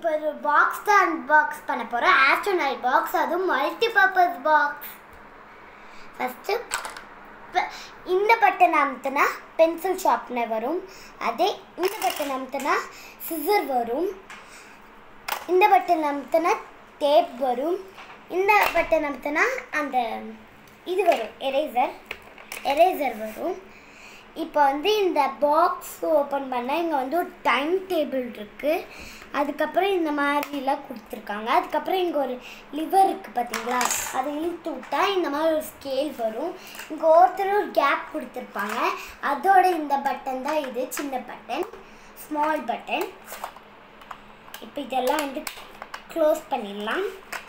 இப்போ ஒரு பாக்ஸ் தான் அன்பாக்ஸ் பண்ண போகிறோம் ஆஸ்ட்ரோனாய்ட் பாக்ஸ் அதுவும் மல்டி பர்பஸ் பாக்ஸ் ஃபஸ்ட்டு இந்த பட்டன் அமுத்துனா பென்சில் ஷார்ப்னர் வரும் அதே இந்த பட்டன் அமுத்துனா சிசர் வரும் இந்த பட்டன் அமுத்துனா டேப் வரும் இந்த பட்டன் அமுத்துனா அந்த இது வரும் எரேசர் எரேசர் வரும் இப்போ வந்து இந்த பாக்ஸ் ஓப்பன் பண்ணால் இங்கே வந்து ஒரு டைம் டேபிள் இருக்குது அதுக்கப்புறம் இந்த மாதிரிலாம் கொடுத்துருக்காங்க அதுக்கப்புறம் இங்கே ஒரு லிவர் இருக்குது பார்த்தீங்களா அதை இழுத்து விட்டா இந்த மாதிரி ஒரு ஸ்கேல் வரும் இங்கே ஒருத்தர் ஒரு கேப் கொடுத்துருப்பாங்க அதோட இந்த பட்டன் தான் இது சின்ன பட்டன் ஸ்மால் பட்டன் இப்போ இதெல்லாம் வந்து க்ளோஸ் பண்ணிடலாம்